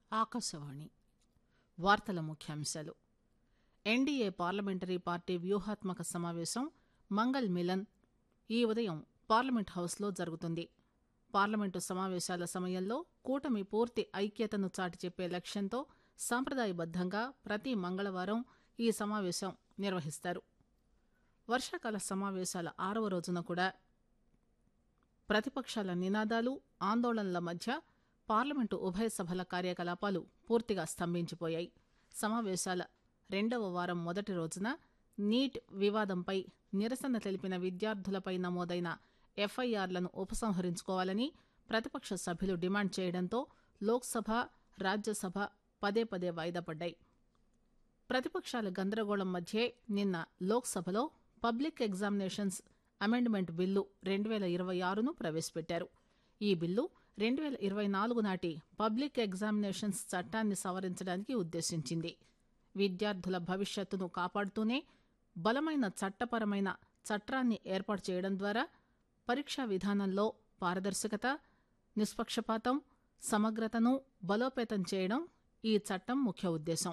ఆకాశవాణి వార్తల ముఖ్యాంశాలు NDA parliamentary party వ్యూహాత్మక సమావేశం మంగళ్ మిలన్ ఈ ఉదయం పార్లమెంట్ హౌస్ లో జరుగుతుంది పార్లమెంటు సమావేశాల సమయంలో కూటమి పూర్తి ఐక్యతను చాటి చెప్పే లక్ష్యంతో సంప్రదాయబద్దంగా ప్రతి మంగళవారం ఈ సమావేశం నిర్వహిస్తారు వర్షాకాల సమావేశాల ఆరవ రోజున కూడా ప్రతిపక్షాల నినాదాలు ఆందోళనల మధ్య పార్లమెంటు ఉభయ సభల కార్యకలాపాలు పూర్తిగా స్తంభించిపోయాయి సమావేశాల రెండవ వారం మొదటి రోజున నీట్ వివాదంపై నిరసన తెలిపిన విద్యార్థులపై నమోదైన ఎఫ్ఐఆర్లను ఉపసంహరించుకోవాలని ప్రతిపక్ష సభ్యులు డిమాండ్ చేయడంతో లోక్సభ రాజ్యసభ పదే పదే వాయిదా పడ్డాయి ప్రతిపక్షాల గందరగోళం మధ్యే నిన్న లోక్సభలో పబ్లిక్ ఎగ్జామినేషన్స్ అమెండ్మెంట్ బిల్లు రెండు పేల ఇరవై ఆరును ప్రవేశపెట్టారు ఈ బిల్లు రెండు పేల ఇరవై నాలుగు నాటి పబ్లిక్ ఎగ్జామినేషన్స్ చట్టాన్ని సవరించడానికి ఉద్దేశించింది విద్యార్థుల భవిష్యత్తును కాపాడుతూనే బలమైన చట్టపరమైన చట్టాన్ని ఏర్పాటు చేయడం ద్వారా పరీక్షా విధానంలో పారదర్శకత నిష్పక్షపాతం సమగ్రతను బలోపేతం చేయడం ఈ చట్టం ముఖ్య ఉద్దేశం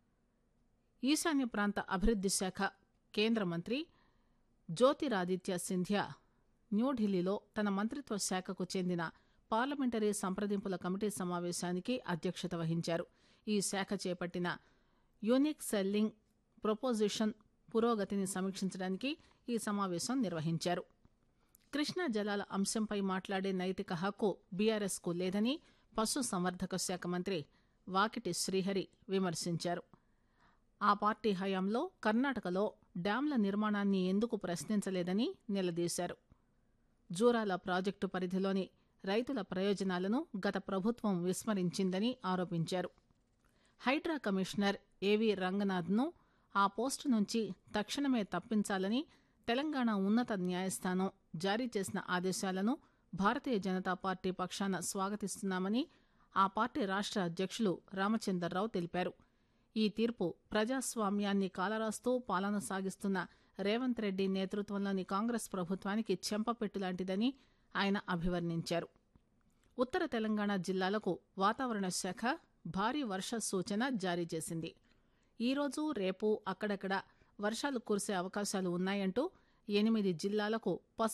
ఈశాన్య ప్రాంత అభివృద్ది శాఖ కేంద్ర మంత్రి జ్యోతిరాదిత్య సింధ్యా న్యూఢిల్లీలో తన మంత్రిత్వ శాఖకు చెందిన పార్లమెంటరీ సంప్రదింపుల కమిటీ సమావేశానికి అధ్యక్షత వహించారు ఈ శాఖ చేపట్టిన యూనిక్ సెల్లింగ్ ప్రొపోజిషన్ పురోగతిని సమీక్షించడానికి ఈ సమావేశం నిర్వహించారు కృష్ణా జలాల అంశంపై మాట్లాడే నైతిక హక్కు బీఆర్ఎస్ కు లేదని పశు సంవర్ధక శాఖ మంత్రి వాకిటి శ్రీహరి విమర్శించారు ఆ పార్టీ హయాంలో కర్ణాటకలో డ్యాంల నిర్మాణాన్ని ఎందుకు ప్రశ్నించలేదని నిలదీశారు జూరాల ప్రాజెక్టు పరిధిలోని రైతుల ప్రయోజనాలను గత ప్రభుత్వం విస్మరించిందని ఆరోపించారు హైడ్రా కమిషనర్ ఏవి రంగనాథ్ను ఆ పోస్టు నుంచి తక్షణమే తప్పించాలని తెలంగాణ ఉన్నత న్యాయస్థానం జారీ చేసిన ఆదేశాలను భారతీయ జనతా పార్టీ పక్షాన స్వాగతిస్తున్నామని ఆ పార్టీ రాష్ట్ర అధ్యక్షులు రామచందర్రావు తెలిపారు ఈ తీర్పు ప్రజాస్వామ్యాన్ని కాలరాస్తూ పాలన సాగిస్తున్న రేవంత్ రెడ్డి నేతృత్వంలోని కాంగ్రెస్ ప్రభుత్వానికి చెంపపెట్టు లాంటిదని ఆయన అభివర్ణించారు ఉత్తర తెలంగాణ జిల్లాలకు వాతావరణ శాఖ భారీ వర్ష సూచన జారీ చేసింది ఈరోజు రేపు అక్కడక్కడ వర్షాలు కురిసే అవకాశాలు ఉన్నాయంటూ ఎనిమిది జిల్లాలకు